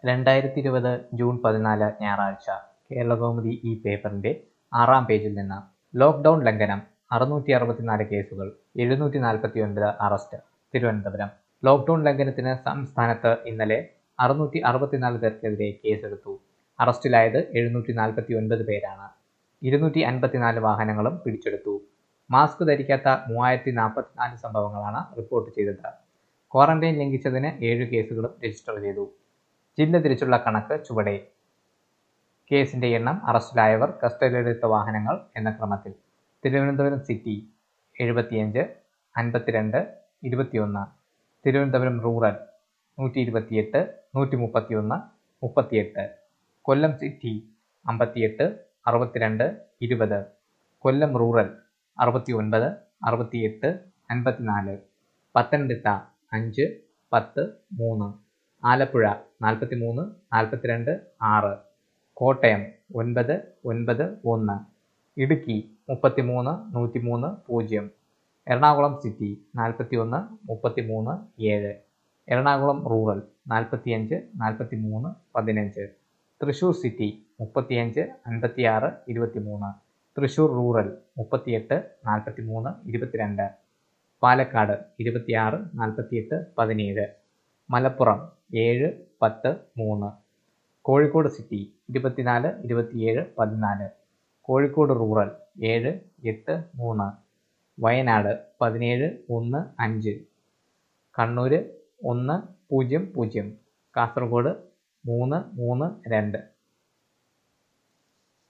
രണ്ടായിരത്തി ഇരുപത് ജൂൺ പതിനാല് ഞായറാഴ്ച കേരളകൗമുദി ഈ പേപ്പറിന്റെ ആറാം പേജിൽ നിന്ന് ലോക്ക്ഡൌൺ ലംഘനം അറുന്നൂറ്റി അറുപത്തിനാല് കേസുകൾ എഴുന്നൂറ്റി നാൽപ്പത്തി ഒൻപത് അറസ്റ്റ് തിരുവനന്തപുരം ലോക്ക്ഡൌൺ ലംഘനത്തിന് സംസ്ഥാനത്ത് ഇന്നലെ അറുന്നൂറ്റി അറുപത്തിനാല് പേർക്കെതിരെ കേസെടുത്തു അറസ്റ്റിലായത് എഴുന്നൂറ്റി നാൽപ്പത്തി ഒൻപത് പേരാണ് ഇരുന്നൂറ്റി അൻപത്തിനാല് വാഹനങ്ങളും പിടിച്ചെടുത്തു മാസ്ക് ധരിക്കാത്ത മൂവായിരത്തി നാൽപ്പത്തിനാല് സംഭവങ്ങളാണ് റിപ്പോർട്ട് ചെയ്തത് ക്വാറന്റൈൻ ലംഘിച്ചതിന് ഏഴ് കേസുകളും രജിസ്റ്റർ ചെയ്തു ജില്ല തിരിച്ചുള്ള കണക്ക് ചുവടെ കേസിന്റെ എണ്ണം അറസ്റ്റിലായവർ കസ്റ്റഡിയിലെടുത്ത വാഹനങ്ങൾ എന്ന ക്രമത്തിൽ തിരുവനന്തപുരം സിറ്റി എഴുപത്തിയഞ്ച് അൻപത്തിരണ്ട് ഇരുപത്തിയൊന്ന് തിരുവനന്തപുരം റൂറൽ നൂറ്റി ഇരുപത്തിയെട്ട് നൂറ്റി മുപ്പത്തിയൊന്ന് മുപ്പത്തിയെട്ട് കൊല്ലം സിറ്റി അമ്പത്തിയെട്ട് അറുപത്തിരണ്ട് ഇരുപത് കൊല്ലം റൂറൽ അറുപത്തി ഒൻപത് അറുപത്തിയെട്ട് അൻപത്തിനാല് പത്തനംതിട്ട അഞ്ച് പത്ത് മൂന്ന് ആലപ്പുഴ നാൽപ്പത്തി മൂന്ന് നാൽപ്പത്തിരണ്ട് ആറ് കോട്ടയം ഒൻപത് ഒൻപത് ഒന്ന് ഇടുക്കി മുപ്പത്തിമൂന്ന് നൂറ്റിമൂന്ന് പൂജ്യം എറണാകുളം സിറ്റി നാൽപ്പത്തി ഒന്ന് മുപ്പത്തി മൂന്ന് ഏഴ് എറണാകുളം റൂറൽ നാൽപ്പത്തിയഞ്ച് നാൽപ്പത്തി മൂന്ന് പതിനഞ്ച് തൃശൂർ സിറ്റി മുപ്പത്തിയഞ്ച് അൻപത്തിയാറ് ഇരുപത്തിമൂന്ന് തൃശൂർ റൂറൽ മുപ്പത്തിയെട്ട് നാൽപ്പത്തി മൂന്ന് ഇരുപത്തിരണ്ട് പാലക്കാട് ഇരുപത്തിയാറ് നാൽപ്പത്തിയെട്ട് പതിനേഴ് മലപ്പുറം ഏഴ് പത്ത് മൂന്ന് കോഴിക്കോട് സിറ്റി ഇരുപത്തിനാല് ഇരുപത്തിയേഴ് പതിനാല് കോഴിക്കോട് റൂറൽ ഏഴ് എട്ട് മൂന്ന് വയനാട് പതിനേഴ് ഒന്ന് അഞ്ച് കണ്ണൂർ ഒന്ന് പൂജ്യം പൂജ്യം കാസർഗോഡ് മൂന്ന് മൂന്ന് രണ്ട്